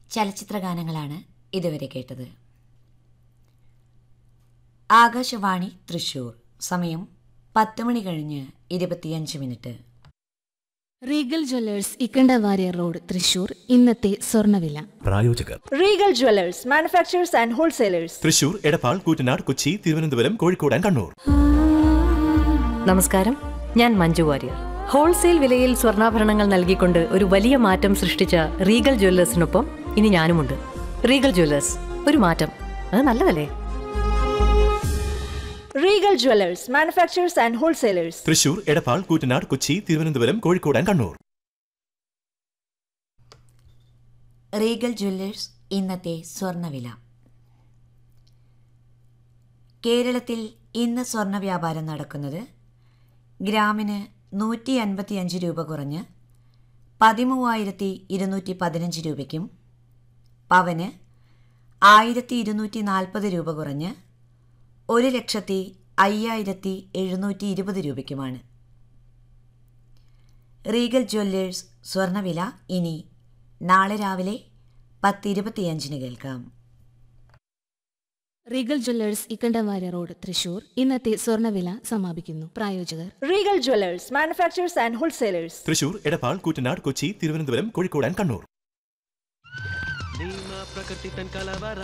ചലച്ചിത്ര ഗാനങ്ങളാണ് ഇതുവരെ കേട്ടത് ആകാശവാണി തൃശൂർ സമയം പത്ത് മണി കഴിഞ്ഞ് ഇരുപത്തിയഞ്ച് മിനിറ്റ് റീഗൽ ജ്വല്ലേഴ്സ് ഇക്കണ്ടവാരിയർ റോഡ് തൃശൂർ ഇന്നത്തെ സ്വർണ്ണവില പ്രായോജകർ Regal Jewelers, manufacturers and wholesalers. Thrissur Edappal Koottanad Kochi Thiruvananthapuram Kozhikode and Kannur നമസ്കാരം ഞാൻ മഞ്ജു വാര്യർ ഹോൾസെയിൽ വിലയിൽ സ്വർണ്ണാഭരണങ്ങൾ നൽകിക്കൊണ്ട് ഒരു വലിയ മാറ്റം സൃഷ്ടിച്ച റീഗൽ ജ്വല്ലേഴ്സിനൊപ്പം ഇനി ഞാനുമുണ്ട് റീഗൽ ജ്വല്ലേഴ്സ് ഒരു മാറ്റം അത് നല്ലതല്ലേ Regal Jewelers, manufacturers and wholesalers. Thrissur Edappal Koottanad Kochi Thiruvananthapuram Kozhikode and Kannur Regal Jewellers ഇന്നത്തെ സ്വർണ്ണവില കേരളത്തിൽ ഇന്ന് സ്വർണ്ണ വ്യാപാരം നടക്കുന്നത് ഗ്രാമിന് നൂറ്റി അൻപത്തിയഞ്ച് രൂപ കുറഞ്ഞ് പതിമൂവായിരത്തി ഇരുന്നൂറ്റി പതിനഞ്ച് രൂപയ്ക്കും പവന് ആയിരത്തി ഇരുന്നൂറ്റി നാൽപ്പത് രൂപ കുറഞ്ഞ് ഒരു ലക്ഷത്തി അയ്യായിരത്തി എഴുന്നൂറ്റി ഇരുപത് രൂപയ്ക്കുമാണ് റീഗൽ ജ്വല്ലേഴ്സ് സ്വർണ്ണവില ഇനി നാളെ രാവിലെ പത്തിരുപത്തിയഞ്ചിന് കേൾക്കാം റീഗൽ ജ്വല്ലേഴ്സ് ഇക്കണ്ടവാരിയർ റോഡ് തൃശൂർ ഇന്നത്തെ സ്വർണ്ണവില സമാപിക്കുന്നു പ്രായോജകർ Regal Jewelers, manufacturers and wholesalers. Thrissur Edappal Koottanad Kochi Thiruvananthapuram Kozhikode and Kannur